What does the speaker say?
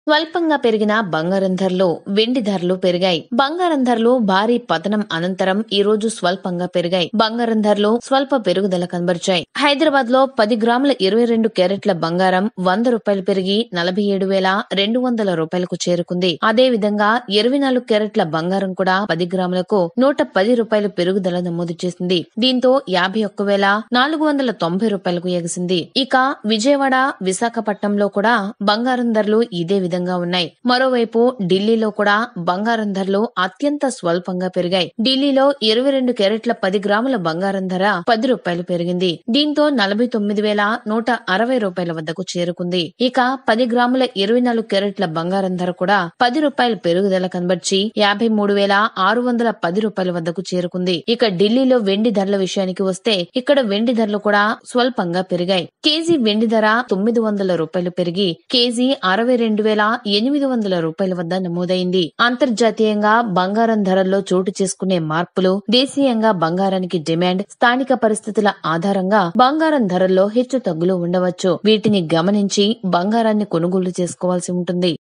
స్వల్పంగా పెరిగిన బంగారం ధరలు వెండి ధరలు పెరిగాయి బంగారం ధరలు భారీ పతనం అనంతరం ఈ రోజు స్వల్పంగా పెరిగాయి బంగారం ధరలు స్వల్ప పెరుగుదల కనబరిచాయి హైదరాబాద్ లో పది గ్రాముల ఇరవై రెండు క్యారెట్ల బంగారం వంద రూపాయలు పెరిగి నలభై ఏడు వేల రెండు వందల రూపాయలకు చేరుకుంది అదే విధంగా ఇరవై నాలుగు క్యారెట్ల బంగారం కూడా పది గ్రాములకు నూట పది రూపాయలు పెరుగుదల నమోదు చేసింది దీంతో యాభై ఒక్క వేల నాలుగు వందల తొంభై రూపాయలకు ఎగిసింది ఇక విజయవాడ విశాఖపట్నంలో కూడా బంగారం ధరలు ఇదే విధంగా ఉన్నాయి మరోవైపు ఢిల్లీలో కూడా బంగారం ధరలు అత్యంత స్వల్పంగా పెరిగాయి ఢిల్లీలో ఇరవై రెండు క్యారెట్ల పది గ్రాముల బంగారం ధర పది రూపాయలు పెరిగింది దీంతో నలభై తొమ్మిది వేల నూట అరవై రూపాయల వద్దకు చేరుకుంది ఇక పది గ్రాముల ఇరవై నాలుగు క్యారెట్ల బంగారం ధర కూడా పది రూపాయల పెరుగుదల కనబర్చి యాభై మూడు వేల ఆరు వందల పది రూపాయల వద్దకు చేరుకుంది ఇక ఢిల్లీలో వెండి ధరల విషయానికి వస్తే ఇక్కడ వెండి ధరలు కూడా స్వల్పంగా పెరిగాయి కేజీ వెండి ధర తొమ్మిది వందల రూపాయలు పెరిగి కేజీ అరవై రెండు వేల ఎనిమిది వందల రూపాయల వద్ద నమోదైంది అంతర్జాతీయంగా బంగారం ధరల్లో చోటు చేసుకునే మార్పులు దేశీయంగా బంగారానికి డిమాండ్ స్థానిక పరిస్థితుల ఆధారంగా బంగారం ధరల్లో హెచ్చు తగ్గులు ఉండవచ్చు వీటిని గమనించి బంగారాన్ని కొనుగోలు చేసుకోవాల్సి ఉంటుంది